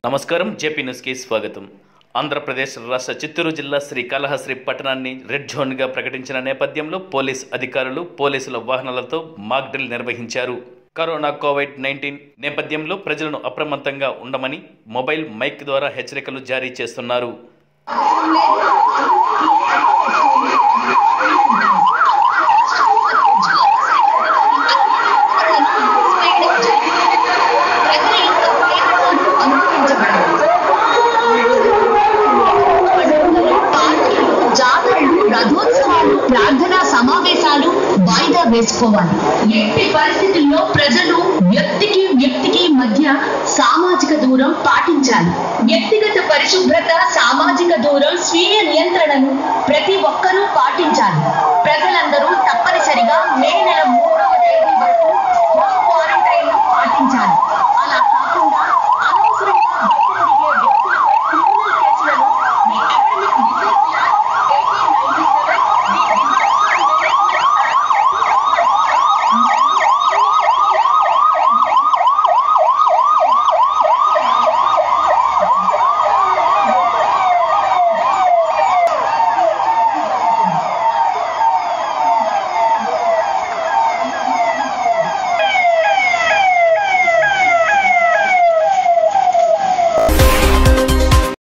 నమస్కారం జేపీ న్యూస్కి స్వాగతం ఆంధ్రప్రదేశ్ రాష్ట్ర చిత్తూరు జిల్లా శ్రీకాళహస్తి పట్టణాన్ని రెడ్ జోన్గా ప్రకటించిన నేపథ్యంలో పోలీస్ అధికారులు పోలీసుల వాహనాలతో మాక్ డ్రిల్ నిర్వహించారు కరోనా కోవిడ్ నైన్టీన్ నేపథ్యంలో ప్రజలను అప్రమత్తంగా ఉండమని మొబైల్ మైక్ ద్వారా హెచ్చరికలు జారీ చేస్తున్నారు పార్టీలు జాతరలు రథోత్సవాలు ప్రార్థనా సమావేశాలు వాయిదా వేసుకోవాలి ఎట్టి పరిస్థితుల్లో ప్రజలు వ్యక్తికి వ్యక్తికి మధ్య సామాజిక దూరం పాటించాలి వ్యక్తిగత పరిశుభ్రత సామాజిక దూరం స్వీయ నియంత్రణను ప్రతి ఒక్కరూ పాటించాలి ప్రజలందరూ తప్పనిసరిగా మే నెల మూడవ